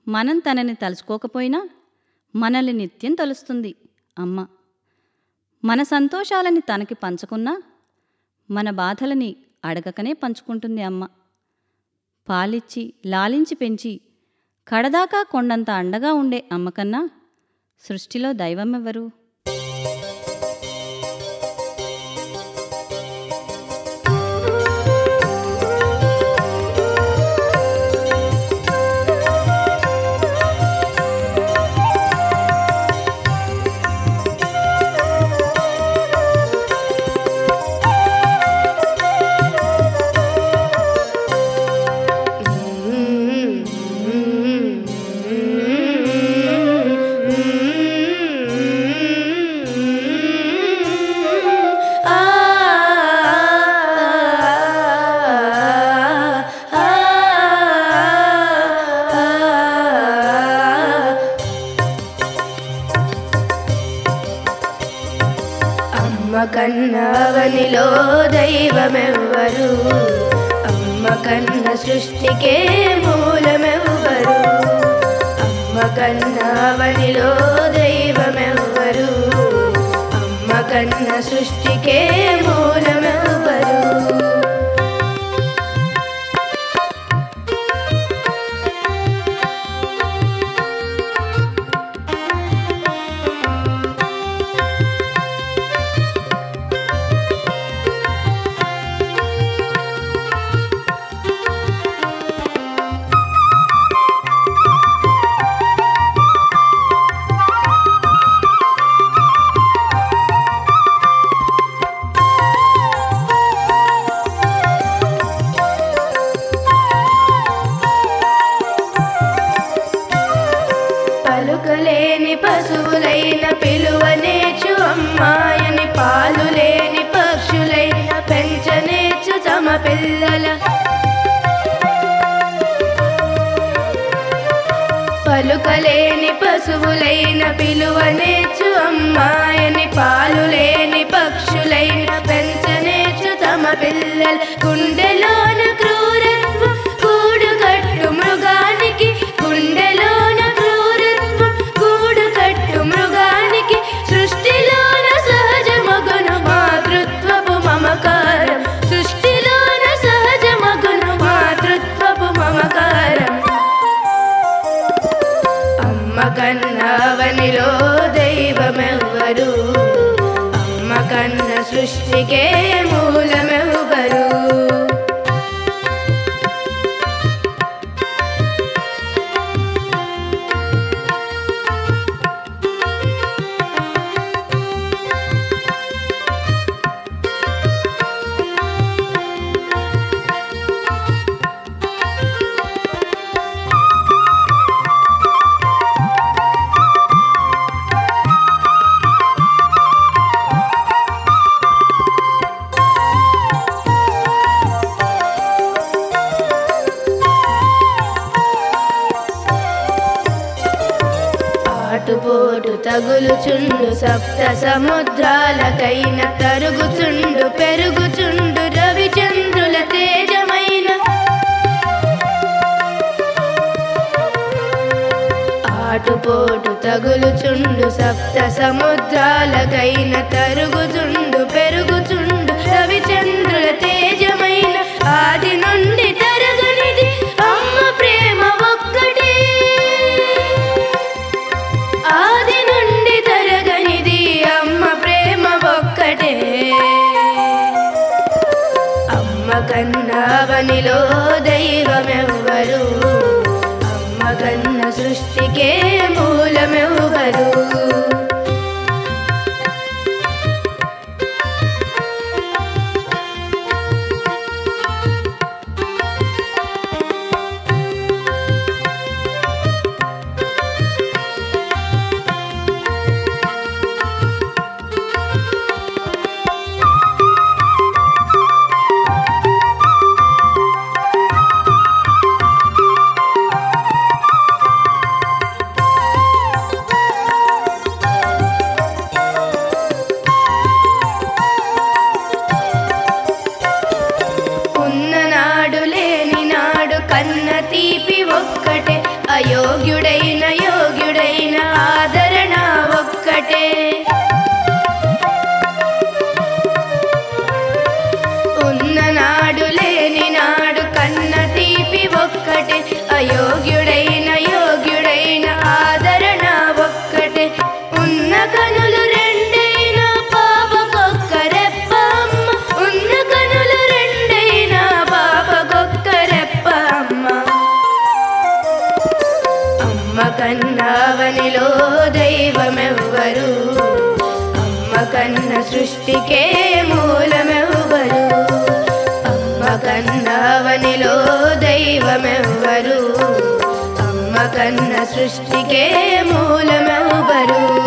మనం తనని తలుచుకోకపోయినా మనల్ని నిత్యం తలుస్తుంది అమ్మ మన సంతోషాలని తనకి పంచకున్నా మన బాధలని అడగకనే పంచుకుంటుంది అమ్మ పాలిచ్చి లాలించి పెంచి కడదాకా కొండంత అండగా ఉండే అమ్మకన్నా సృష్టిలో దైవమెవ్వరు అమ్మ కన్నవనిలో దైవమెవ్వరు అమ్మ కన్న సృష్టికే మూలమెవ్వరు అమ్మ కన్నవనిలో దైవమెవ్వరు అమ్మ కన్న సృష్టికే మూలమెవ్వరు పలుకలేని పశువులైన పిలువనేచు అమ్మాయని పాలు లేని పక్షులైన పెంచనేచు తమ పిల్లల పలుకలేని పశువులైన పిలువనేచు అమ్మాయని పాలు లేని పక్షులైన పెంచనేచు తమ పిల్లల గుండెలోన క్రూరత్వం కూడు కట్టు మృగానికి గుండెలోన క్రూరత్వం కూడు కట్టు మృగానికి సృష్టిలోన సహజ మగును మాతృత్వపు మమకారం సృష్టిలోన సహజ మగును మాతృత్వపు మమకారం అమ్మ కన్నవనిలో దైవమెవ్వరు అమ్మ కన్న సృష్టికే మూలమెవ్వరు ఆటుపోటు తగులుచుండు సప్త సముద్రాలకైన తరుగుచుండు పెరుగుచుండు రవిచంద్రుల తేజమైన ఆటుపోటు తగులుచుండు సప్త సముద్రాలకైన తరుగుచుండు పెరుగుచుండు రవిచంద్రుల తేజమైన ఆది నుండి తరగనిది అమ్మ ప్రేమ ఒక్కటే ఆది నుండి తరగనిది అమ్మ ప్రేమ ఒక్కటే అమ్మ కన్నవనిలో దైవమెవ్వరు అమ్మ కన్న సృష్టికే మూలమెవ్వరు అయోగ్యుడైన యోగ్యుడైన ఆదరణ ఒక్కటే ఉన్న నాడు లేని నాడు కన్న తీపి ఒక్కటే అయోగ్యుడైన యోగ్యుడైన ఆదరణ ఒక్కటే ఉన్న కనులు రెండైన పాపకొక్కరెప్ప అమ్మ ఉన్న కనులు రెండైన పాపకొక్కరెప్ప అమ్మ అమ్మ కన్నావనిలో దైవమెవ్వరు అమ్మ కన్న సృష్టికే మూలమెవ్వరు అమ్మ కన్నావనిలో దైవమెవ్వరు అమ్మ కన్న సృష్టికే మూలమెవ్వరు